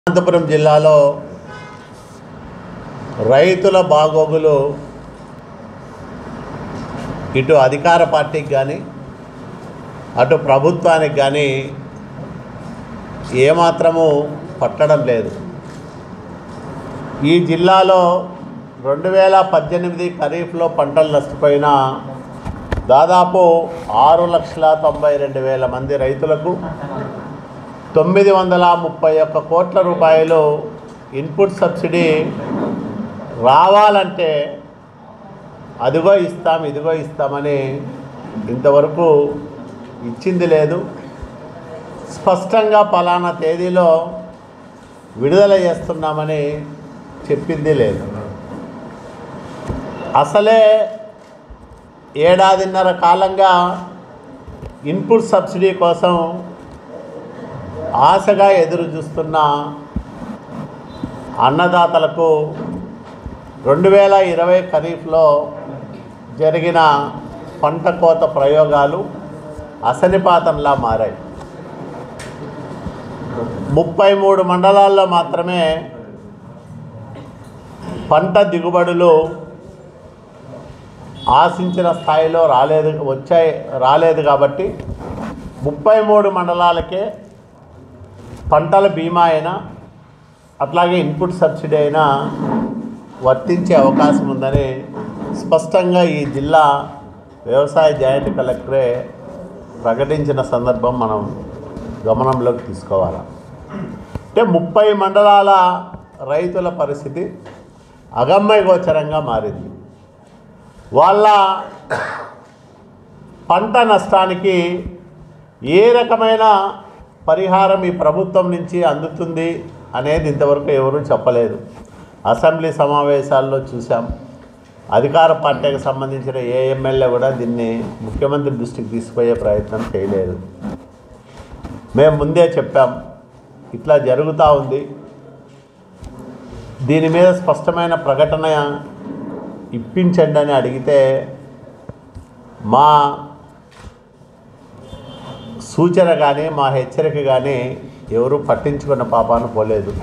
అనంతపురం జిల్లాలో రైతుల బాగోగులు ఇటు అధికార పార్టీకి కానీ అటు ప్రభుత్వానికి కానీ ఏమాత్రము పట్టడం లేదు ఈ జిల్లాలో రెండు వేల పద్దెనిమిది ఖరీఫ్లో పంటలు నష్టపోయిన దాదాపు ఆరు లక్షల తొంభై రెండు వేల మంది రైతులకు తొమ్మిది వందల ముప్పై ఒక్క కోట్ల రూపాయలు ఇన్పుట్ సబ్సిడీ రావాలంటే అదిగో ఇస్తాం ఇదిగో ఇస్తామని ఇంతవరకు ఇచ్చింది లేదు స్పష్టంగా పలానా తేదీలో విడుదల చేస్తున్నామని చెప్పింది లేదు అసలే ఏడాదిన్నర కాలంగా ఇన్పుట్ సబ్సిడీ కోసం ఆశగా ఎదురు చూస్తున్న అన్నదాతలకు రెండు వేల ఇరవై ఖరీఫ్లో జరిగిన పంట కోత ప్రయోగాలు అసనిపాతంలా మారాయి ముప్పై మూడు మండలాల్లో మాత్రమే పంట దిగుబడులు ఆశించిన స్థాయిలో రాలేదు వచ్చాయి రాలేదు కాబట్టి ముప్పై మూడు మండలాలకే పంటల బీమా అయినా అట్లాగే ఇన్పుట్ సబ్సిడీ అయినా వర్తించే అవకాశం ఉందని స్పష్టంగా ఈ జిల్లా వ్యవసాయ జాయింట్ కలెక్టరే ప్రకటించిన సందర్భం మనం గమనంలోకి తీసుకోవాలి అంటే ముప్పై మండలాల రైతుల పరిస్థితి అగమ్య గోచరంగా మారింది వాళ్ళ పంట నష్టానికి ఏ రకమైన పరిహారం ఈ ప్రభుత్వం నుంచి అందుతుంది అనేది ఇంతవరకు ఎవరూ చెప్పలేదు అసెంబ్లీ సమావేశాల్లో చూసాం అధికార పార్టీకి సంబంధించిన ఏ ఎమ్మెల్యే కూడా దీన్ని ముఖ్యమంత్రి దృష్టికి తీసుకుపోయే ప్రయత్నం చేయలేదు మేము ముందే చెప్పాం ఇట్లా జరుగుతూ ఉంది దీని మీద స్పష్టమైన ప్రకటన ఇప్పించండి అని అడిగితే మా సూచన కానీ మా హెచ్చరిక కానీ ఎవరు పట్టించుకున్న పాపాను పోలేదు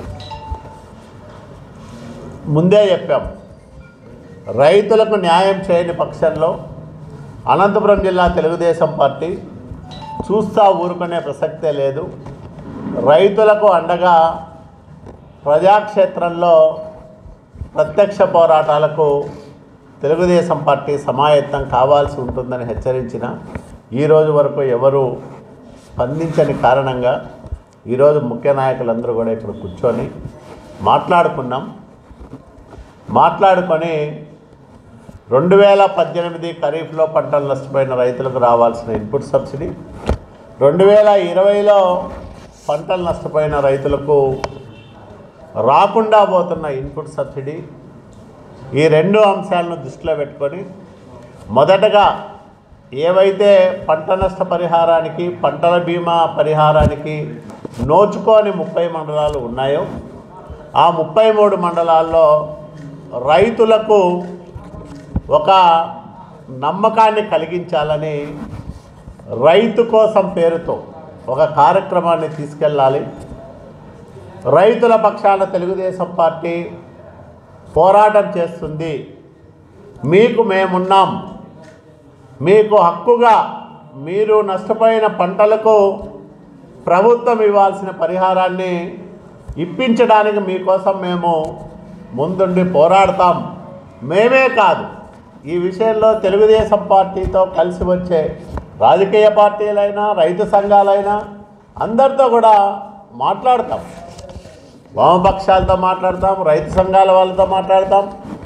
ముందే చెప్పాం రైతులకు న్యాయం చేయని పక్షంలో అనంతపురం జిల్లా తెలుగుదేశం పార్టీ చూస్తా ఊరుకునే ప్రసక్తే లేదు రైతులకు అండగా ప్రజాక్షేత్రంలో ప్రత్యక్ష పోరాటాలకు తెలుగుదేశం పార్టీ సమాయత్తం కావాల్సి ఉంటుందని హెచ్చరించిన ఈరోజు వరకు ఎవరు స్పందించని కారణంగా ఈరోజు ముఖ్య నాయకులందరూ కూడా ఇక్కడ కూర్చొని మాట్లాడుకున్నాం మాట్లాడుకొని రెండు వేల పద్దెనిమిది ఖరీఫ్లో పంటలు నష్టపోయిన రైతులకు రావాల్సిన ఇన్పుట్ సబ్సిడీ రెండు వేల ఇరవైలో పంటలు నష్టపోయిన రైతులకు రాకుండా పోతున్న ఇన్పుట్ సబ్సిడీ ఈ రెండు అంశాలను దృష్టిలో పెట్టుకొని మొదటగా ఏవైతే పంట నష్ట పరిహారానికి పంటల బీమా పరిహారానికి నోచుకోని ముప్పై మండలాలు ఉన్నాయో ఆ ముప్పై మూడు మండలాల్లో రైతులకు ఒక నమ్మకాన్ని కలిగించాలని రైతు కోసం పేరుతో ఒక కార్యక్రమాన్ని తీసుకెళ్ళాలి రైతుల పక్షాన తెలుగుదేశం పార్టీ పోరాటం చేస్తుంది మీకు మేమున్నాం మీకు హక్కుగా మీరు నష్టపోయిన పంటలకు ప్రభుత్వం ఇవ్వాల్సిన పరిహారాన్ని ఇప్పించడానికి మీకోసం మేము ముందుండి పోరాడతాం మేమే కాదు ఈ విషయంలో తెలుగుదేశం పార్టీతో కలిసి వచ్చే రాజకీయ పార్టీలైనా రైతు సంఘాలైనా అందరితో కూడా మాట్లాడతాం వామపక్షాలతో మాట్లాడతాం రైతు సంఘాల వాళ్ళతో మాట్లాడతాం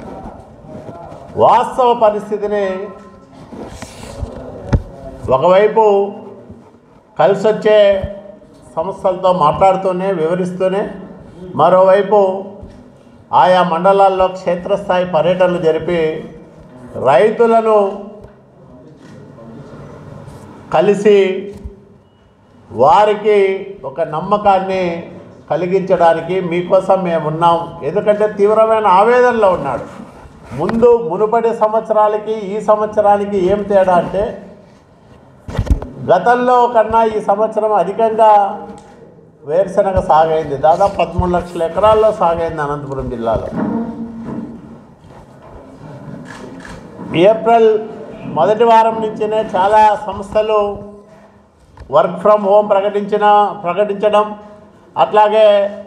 వాస్తవ పరిస్థితిని ఒకవైపు కలిసి వచ్చే సంస్థలతో మాట్లాడుతూనే వివరిస్తూనే మరోవైపు ఆయా మండలాల్లో క్షేత్రస్థాయి పర్యటనలు జరిపి రైతులను కలిసి వారికి ఒక నమ్మకాన్ని కలిగించడానికి మీకోసం మేమున్నాం ఎందుకంటే తీవ్రమైన ఆవేదనలో ఉన్నాడు ముందు మునుపటి సంవత్సరాలకి ఈ సంవత్సరానికి ఏం తేడా అంటే గతంలో కన్నా ఈ సంవత్సరం అధికంగా వేరుశనగ సాగైంది దాదాపు పదమూడు లక్షల ఎకరాల్లో సాగైంది అనంతపురం జిల్లాలో ఏప్రిల్ మొదటి వారం నుంచినే చాలా సంస్థలు వర్క్ ఫ్రమ్ హోమ్ ప్రకటించిన ప్రకటించడం అట్లాగే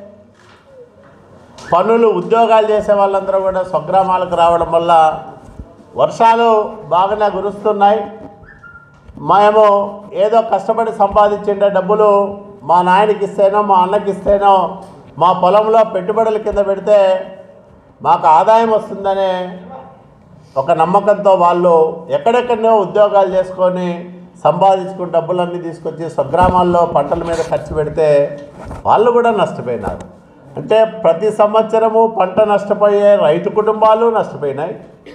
పనులు ఉద్యోగాలు చేసే వాళ్ళందరూ కూడా స్వగ్రామాలకు రావడం వల్ల వర్షాలు బాగానే కురుస్తున్నాయి మేము ఏదో కష్టపడి సంపాదించిండే డబ్బులు మా నాయనకి ఇస్తేనో మా అన్నకి ఇస్తేనో మా పొలంలో పెట్టుబడుల కింద పెడితే మాకు ఆదాయం వస్తుందనే ఒక నమ్మకంతో వాళ్ళు ఎక్కడెక్కడో ఉద్యోగాలు చేసుకొని సంపాదించుకున్న డబ్బులన్నీ తీసుకొచ్చి స్వగ్రామాల్లో పంటల మీద ఖర్చు పెడితే వాళ్ళు కూడా నష్టపోయినారు అంటే ప్రతి సంవత్సరము పంట నష్టపోయే రైతు కుటుంబాలు నష్టపోయినాయి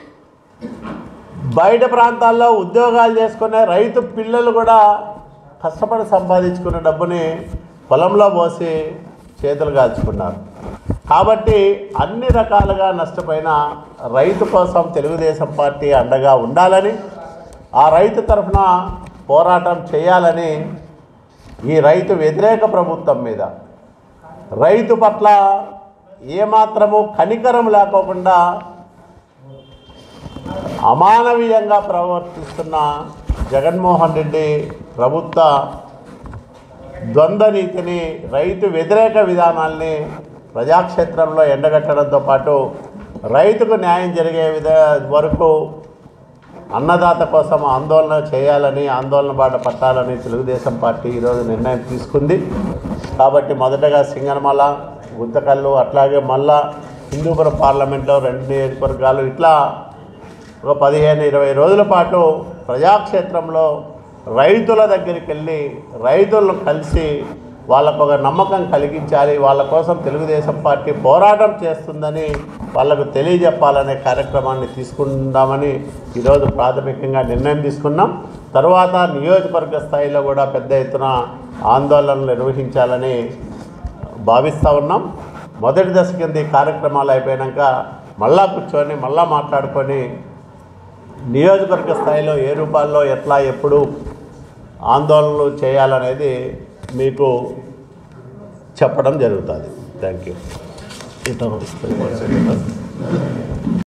బయట ప్రాంతాల్లో ఉద్యోగాలు చేసుకునే రైతు పిల్లలు కూడా కష్టపడి సంపాదించుకున్న డబ్బుని పొలంలో పోసి చేతులు కాల్చుకున్నారు కాబట్టి అన్ని రకాలుగా నష్టపోయిన రైతు కోసం తెలుగుదేశం పార్టీ అండగా ఉండాలని ఆ రైతు తరఫున పోరాటం చేయాలని ఈ రైతు వ్యతిరేక ప్రభుత్వం మీద రైతు పట్ల ఏమాత్రము కనికరం లేకోకుండా అమానవీయంగా ప్రవర్తిస్తున్న జగన్మోహన్ రెడ్డి ప్రభుత్వ ద్వంద్వ నీతిని రైతు వ్యతిరేక విధానాల్ని ప్రజాక్షేత్రంలో ఎండగట్టడంతో పాటు రైతుకు న్యాయం జరిగే విధ వరకు అన్నదాత కోసం ఆందోళన చేయాలని ఆందోళన బాట పట్టాలని తెలుగుదేశం పార్టీ ఈరోజు నిర్ణయం తీసుకుంది కాబట్టి మొదటగా సింగనమల గుంతకల్లు అట్లాగే మళ్ళా హిందూపురం పార్లమెంట్లో రెండు నియోజకవర్గాలు ఇట్లా ఒక పదిహేను ఇరవై రోజుల పాటు ప్రజాక్షేత్రంలో రైతుల దగ్గరికి వెళ్ళి రైతులను కలిసి వాళ్ళకు ఒక నమ్మకం కలిగించాలి వాళ్ళ కోసం తెలుగుదేశం పార్టీ పోరాటం చేస్తుందని వాళ్ళకు తెలియజెప్పాలనే కార్యక్రమాన్ని తీసుకుందామని ఈరోజు ప్రాథమికంగా నిర్ణయం తీసుకున్నాం తర్వాత నియోజకవర్గ స్థాయిలో కూడా పెద్ద ఎత్తున ఆందోళనలు నిర్వహించాలని భావిస్తూ ఉన్నాం మొదటి దశ కింద ఈ కార్యక్రమాలు అయిపోయాక మళ్ళా కూర్చొని మళ్ళా మాట్లాడుకొని నియోజకవర్గ స్థాయిలో ఏ రూపాల్లో ఎట్లా ఎప్పుడు ఆందోళనలు చేయాలనేది మీకు చెప్పడం జరుగుతుంది థ్యాంక్ యూ